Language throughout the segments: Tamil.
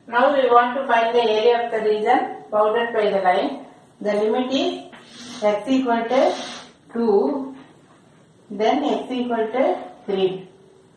Now we want to find the area of the region bounded by the line. The limit is x equal to 2, then x equal to 3.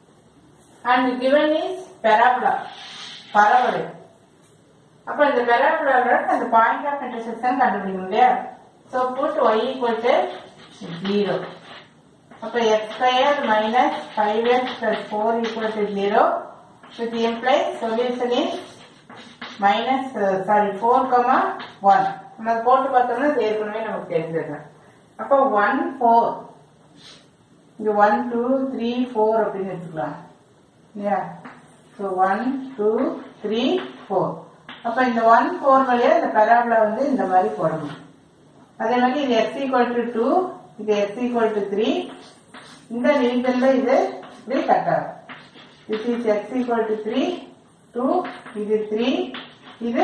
And given is parabola, பரவல் அப்ப இந்த பெராபுலாவோட அந்த பாயிண்ட் ஆஃப் இன்டர்செக்ஷன் கண்டுபிடிக்கணும் இல்லையா so put y equal to zero அப்ப x square minus five x plus four equal to zero with imply solution is minus sorry four comma one நம்ம அதை போட்டு பார்த்தோம்னா இது ஏற்கனவே நமக்கு தெரிஞ்சிருக்கேன் அப்போ ஒன் ஃபோர் இங்க ஒன் டூ த்ரீ ஃபோர் அப்படின்னு வச்சுக்கலாம் இல்லையா so one two three four அப்போ இந்த ஒன் ஃபோர் வழியா இந்த பராபுலா வந்து இந்த மாதிரி போடணும் அதே மாதிரி இது எக்ஸ் ஈக்குவல் டு டூ இது எக்ஸ் ஈக்குவல் டு த்ரீ இந்த ரீசன்ல இது இப்படி கட் ஆகும் this is x equal to 3 2 இது 3 இது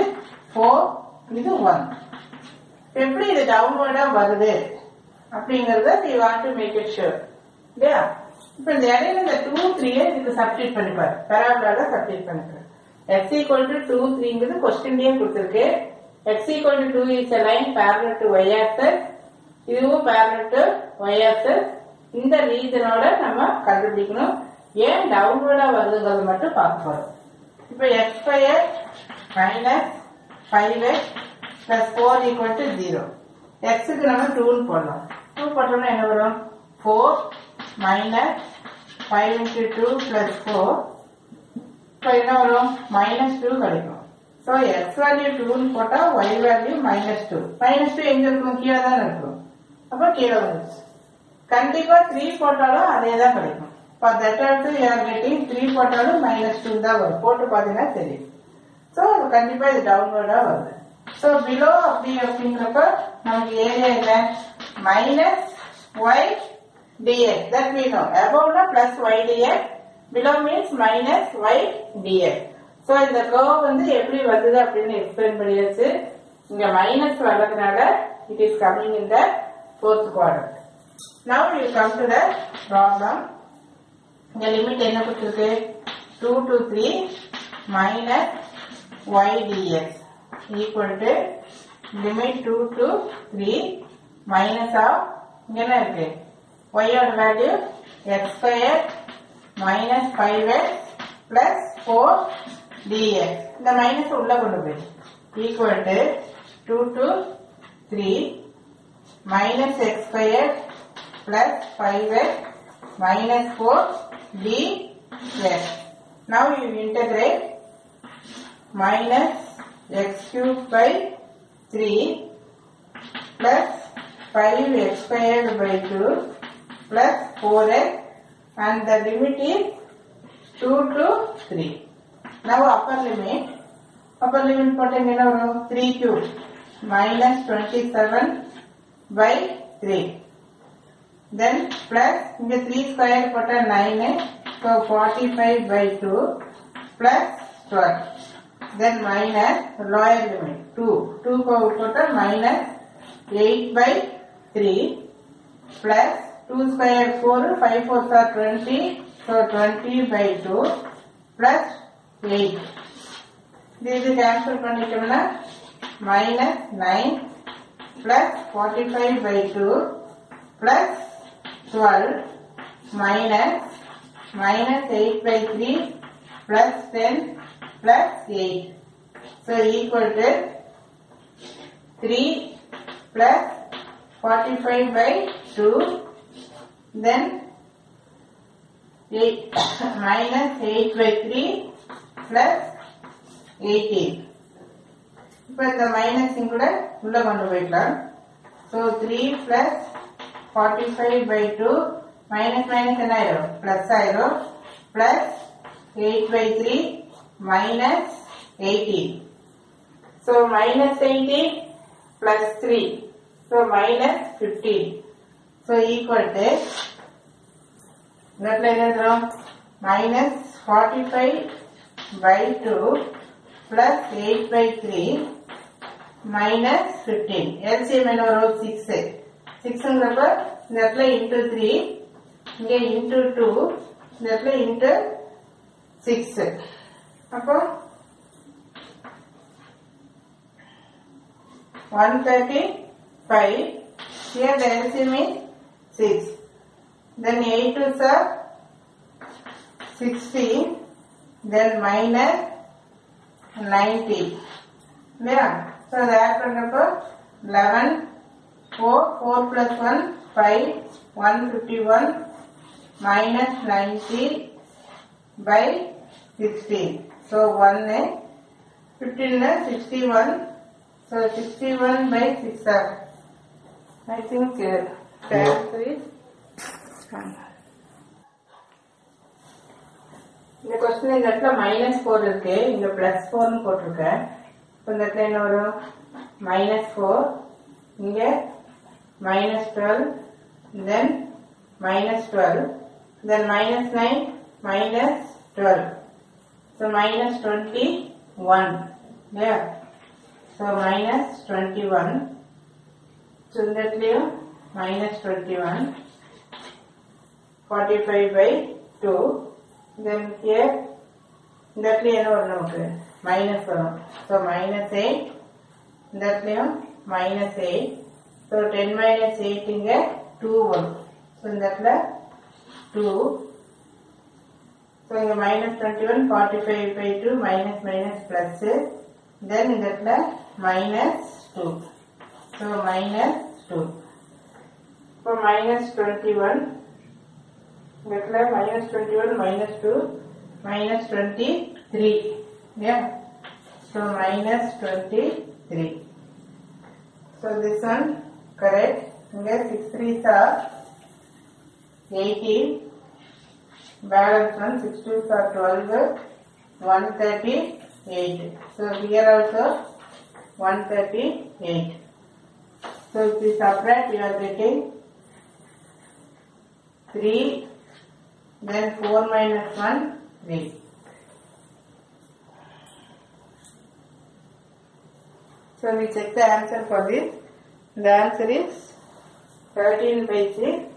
4 இது 1 எப்படி இது டவுன்வர்டா வருது அப்படிங்கறத we want to make it sure இல்லையா இப்ப இந்த இடையில இந்த டூ த்ரீய இதுக்கு சப்ஸ்டிட் பண்ணிப்பாரு பெராபுலால சப்ஸ்டிட் பண்ணிப்பாரு x equal to 2 3ங்கிறது கொஸ்டின்லயே கொடுத்திருக்கு x equal to 2 is a line parallel to y axis இதுவும் parallel to y axis இந்த ரீஜனோட நம்ம கண்டுபிடிக்கணும் ஏன் டவுன்வர்டா வருதுங்கிறது மட்டும் பார்க்க போறோம் இப்போ x square minus five x plus four equal to zero எக்ஸுக்கு நம்ம டூன்னு போடலாம் டூ போட்டோம்னா என்ன வரும் four minus five into two plus four இப்போ என்ன வரும் மைனஸ் டூ கிடைக்கும் ஸோ எக்ஸ் வேல்யூ டூன்னு போட்டால் y value minus two minus two எங்க இருக்கும் கீழே தான் இருக்கும் அப்போ கீழே வந்துச்சு கண்டிப்பா த்ரீ போட்டாலும் அதே தான் கிடைக்கும் for that also you are getting three போட்டாலும் மைனஸ் டூ தான் வரும் போட்டு பார்த்தீங்கன்னா தெரியும் ஸோ கண்டிப்பா இது டவுன்வர்டா வருது ஸோ பிலோ அப்படி அப்படிங்கிறப்ப நமக்கு ஏரியா என்ன minus y dx that me no அபவ்னா plus y dx below means minus y dx so இந்த கர்வ் வந்து எப்படி வருது அப்படின்னு எக்ஸ்பிளைன் பண்ணியாச்சு இங்க மைனஸ் வர்றதுனால it is coming in the fourth quarter Now we come to the problem. The limit என்ன கொடுத்திருக்கு 2 to 3 minus y dx equal to limit 2 to 3 minus of இங்க என்ன இருக்கு y ஓட value x square minus 5x plus 4 dx இந்த மைனஸ் உள்ள கொண்டு போய் equal to 2 to 3 minus x square plus 5x minus 4 dx. Now you integrate minus x cube by 3 plus 5x squared by 2 plus 4x and the limit is 2 to 3. Now upper limit, upper limit போட்டீங்க என்ன வரும் 3 cube minus 27 by 3. then plus இங்க 3 square போட்டா 9 so 45 by 2 plus 12 then minus lower limit 2 2 को போட்டா minus 8 by 3 plus 2 square 4 5 4 are 20 so 20 by 2 plus 8 இது cancel பண்ணிட்டோம்னா minus 9 plus 45 by 2 plus 12 minus minus 8 by 3 plus 10 plus 8. So equal to 3 plus 45 by 2 then 8 minus 8 by 3 plus 18. இப்போ இந்த மைனஸிங் கூட உள்ள கொண்டு போய்க்கலாம் so three plus forty five by two minus minus என்ன ஆயிரும் பிளஸ் ஆயிரும் plus eight by three minus eighteen so minus eighteen plus three so minus fifteen so equal to இந்த இடத்துல என்ன எழுதுறோம் minus forty five by two plus eight by three minus fifteen LCM என்ன வரும் சிக்ஸ் சிக்ஸுங்கிறப்ப இந்த இடத்துல இன்டூ த்ரீ இங்கே இன்டூ டூ இந்த இடத்துல இன்டூ சிக்ஸ் அப்போ 135. Here the LCM is 6. Then 8 is a 16. Then minus 90. Yeah. So that பண்ணப்போ 11, 4, 4 plus 1, 5, 151 minus 90 by 16. So 1 is 15 is 61. So 61 by 6 are. I think uh, the answer is. இந்த கொஸ்டின் இந்த இடத்துல மைனஸ் ஃபோர் இருக்கு இங்க பிளஸ் ஃபோர்னு போட்டிருக்கேன் இப்போ இந்த இடத்துல என்ன வரும் மைனஸ் ஃபோர் இங்க minus twelve then minus twelve then minus nine minus twelve so minus twenty one இல்லையா so minus twenty one so இந்த இடத்துலையும் minus twenty one forty five by two then here இந்த இடத்துல என்ன வரும் நமக்கு மைனஸ் வரும் ஸோ மைனஸ் எயிட் இந்த இடத்துலையும் minus eight so ten minus eight இங்கே டூ வரும் ஸோ இந்த இடத்துல டூ ஸோ இங்கே minus twenty one forty five by two minus minus plus then இந்த இடத்துல minus two so minus two இப்போ மைனஸ் டுவெண்ட்டி ஒன் இந்த இடத்துல minus twenty one minus two minus twenty three இல்லையா so minus twenty three so this one correct இங்கே six three sir eighteen balance one, six twos are twelve, one thirty-eight. So here also one thirty-eight. So if we subtract, we are getting three, then four minus one, three. So we check the answer for this. The answer is thirteen by six